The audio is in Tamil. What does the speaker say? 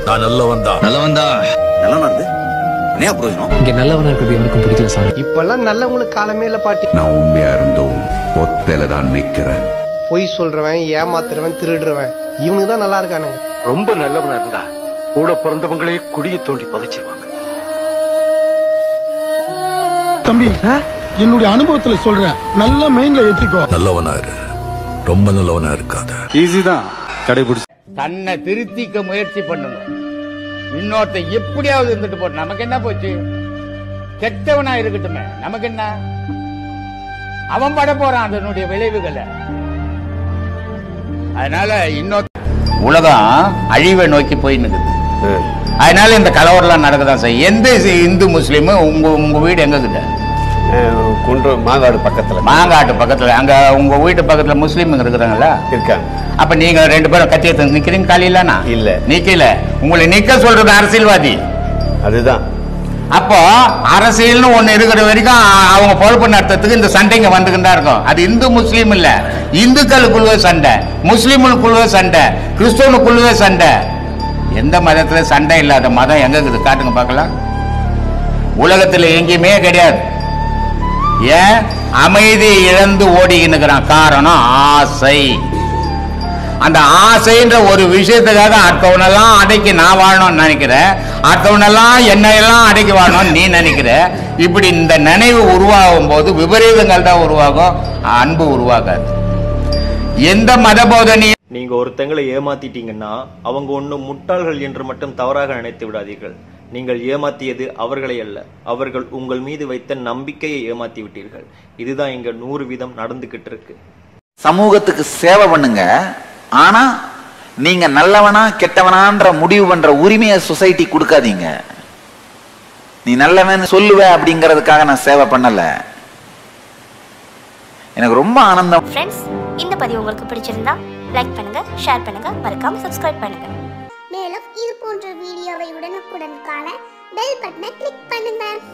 நான் நல்லவன் தான் நல்லவன் தான் நல்லா நடந்து என்ன பிரயோஜனம் இங்க நல்லவனா இருக்கிறது எனக்கும் பிடிக்கல சாமி இப்பெல்லாம் நல்லவங்களுக்கு காலமே இல்ல பாட்டி நான் உண்மையா இருந்தும் ஒத்தையில தான் நிக்கிறேன் பொய் சொல்றவன் ஏமாத்துறவன் திருடுறவன் இவனுக்கு தான் நல்லா இருக்கானுங்க ரொம்ப நல்லவனா இருந்தா கூட பிறந்தவங்களே குடியை தோண்டி புதைச்சிருவாங்க தம்பி என்னுடைய அனுபவத்துல சொல்றேன் நல்ல மைண்ட்ல ஏத்திக்கோ நல்லவனா இரு ரொம்ப நல்லவனா இருக்காத ஈஸி தான் கடைபிடிச்சு தன்னை திருத்திக்க முயற்சி பண்ணுங்க இன்னொருத்த எப்படியாவது இருந்துட்டு போட்டு நமக்கு என்ன போச்சு கெட்டவனா இருக்கட்டுமே நமக்கு என்ன அவன் பட போறான் அதனுடைய விளைவுகளை அதனால இன்னொரு உலகம் அழிவை நோக்கி போய் நிக்குது அதனால இந்த கலவரம்லாம் நடக்கதான் செய்யும் எந்த இந்து முஸ்லீமு உங்க உங்க வீடு எங்க கிட்ட குன்று மாங்காடு பக்கத்துல மாங்காட்டு பக்கத்துல அங்க உங்க வீட்டு பக்கத்துல முஸ்லீமுங்க இருக்கிறாங்களா இருக்காங்க அப்ப நீங்க ரெண்டு பேரும் கத்தி எடுத்து நிக்கிறீங்க காலையிலனா இல்ல. நிக்கல உங்களை நிக்க சொல்றது அரசியல்வாதி அதுதான் அப்போ அரசியல்னு ஒண்ணு இருக்கிற வரைக்கும் அ- அவங்க பொறுப்பு நடத்துறதுக்கு இந்த சண்டைங்க வந்துகிட்டு தான் இருக்கும் அது இந்து முஸ்லீம் இல்ல இந்துக்களுக்குள்ளவே சண்டை முஸ்லீம்களுக்குள்ளவே சண்டை கிறிஸ்தவனுக்குள்ளவே சண்டை எந்த மதத்துல சண்டை இல்லாத மதம் எங்க இருக்குது காட்டுங்க பார்க்கலாம் உலகத்துல எங்கேயுமே கிடையாது ஏன் அமைதி இழந்து ஓடிக்கின்னுக்கிறான் காரணம் ஆசை அந்த ஆசைன்ற ஒரு விஷயத்துக்காக அடுத்தவனெல்லாம் அடக்கி நான் வாழணும்னு நினைக்கிறேன் அடுத்தவனெல்லாம் என்னையெல்லாம் அடக்கி வாழணும்னு நீ நினைக்கிற இப்படி இந்த நினைவு உருவாகும் போது விபரீதங்கள் தான் உருவாகும் அன்பு உருவாகாது எந்த மத போதனையும் நீங்க ஒருத்தங்களை ஏமாத்திட்டீங்கன்னா அவங்க ஒன்றும் முட்டாள்கள் என்று மட்டும் தவறாக நினைத்து விடாதீர்கள் நீங்கள் ஏமாத்தியது அவர்களை அல்ல அவர்கள் உங்கள் மீது வைத்த நம்பிக்கையை ஏமாத்தி விட்டீர்கள் இதுதான் இங்க நூறு வீதம் நடந்துகிட்டு இருக்கு சமூகத்துக்கு சேவை பண்ணுங்க ஆனா நீங்க நல்லவனா கெட்டவனான்ற முடிவு பண்ற உரிமையை சொசைட்டி கொடுக்காதீங்க நீ நல்லவன் சொல்லுவ அப்படிங்கறதுக்காக நான் சேவை பண்ணல எனக்கு ரொம்ப ஆனந்தம் ஃப்ரெண்ட்ஸ் இந்த பதிவு உங்களுக்கு பிடிச்சிருந்தா லைக் பண்ணுங்க ஷேர் பண்ணுங்க மறக்காம சப்ஸ்கிரைப் பண்ணுங்க மேலும் இது போன்ற வீடியோவை உடனுக்குடன் காண பெல் பட்டனை கிளிக் பண்ணுங்க